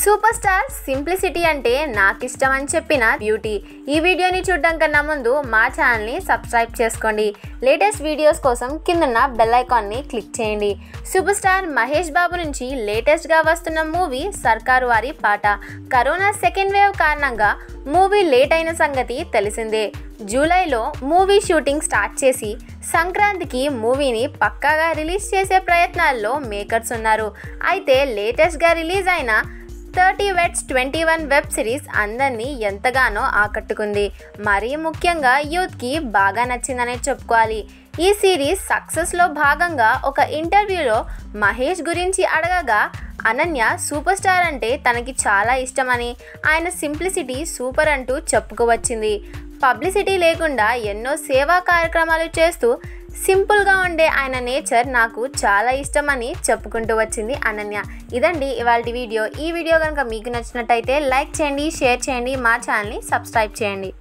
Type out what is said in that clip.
super star simplicity అంటే నాకు ఇష్టం అని చెప్పిన బ్యూటీ ఈ వీడియోని చూడడం కన్నా ముందు మా ఛానల్ని సబ్స్క్రైబ్ చేసుకోండి లేటెస్ట్ వీడియోస్ కోసం కిందన్న బెల్ ఐకాన్ని క్లిక్ చేయండి సూపర్ స్టార్ మహేష్ బాబు నుంచి లేటెస్ట్గా వస్తున్న movie Sarkaru Vaari Paata corona second wave కారణంగా మూవీ లేట్ అయిన సంగతి తెలిసిందే జూలైలో మూవీ షూటింగ్ స్టార్ట్ చేసి సంక్రాంతికి మూవీని పక్కాగా రిలీజ్ చేసే ప్రయత్నాల్లో మేకర్స్ ఉన్నారు అయితే లేటెస్ట్గా రిలీజ్ అయిన thirty weds twenty one web series అందరినీ ఎంతగానో ఆకట్టుకుంది మరీ ముఖ్యంగా యూత్కి బాగా నచ్చిందనే చెప్పుకోవాలి ఈ సిరీస్ సక్సెస్లో భాగంగా ఒక ఇంటర్వ్యూలో మహేష్ గురించి అడగగా అనన్య సూపర్ స్టార్ అంటే తనకి చాలా ఇష్టమని ఆయన సింప్లిసిటీ సూపర్ అంటూ చెప్పుకోవచ్చింది పబ్లిసిటీ లేకుండా ఎన్నో సేవా కార్యక్రమాలు చేస్తూ సింపుల్గా ఉండే ఆయన నేచర్ నాకు చాలా ఇష్టమని చెప్పుకుంటూ వచ్చింది అనన్య ఇదండి ఇవాళ వీడియో ఈ వీడియో కనుక మీకు నచ్చినట్టయితే లైక్ చేయండి షేర్ చేయండి మా ఛానల్ని సబ్స్క్రైబ్ చేయండి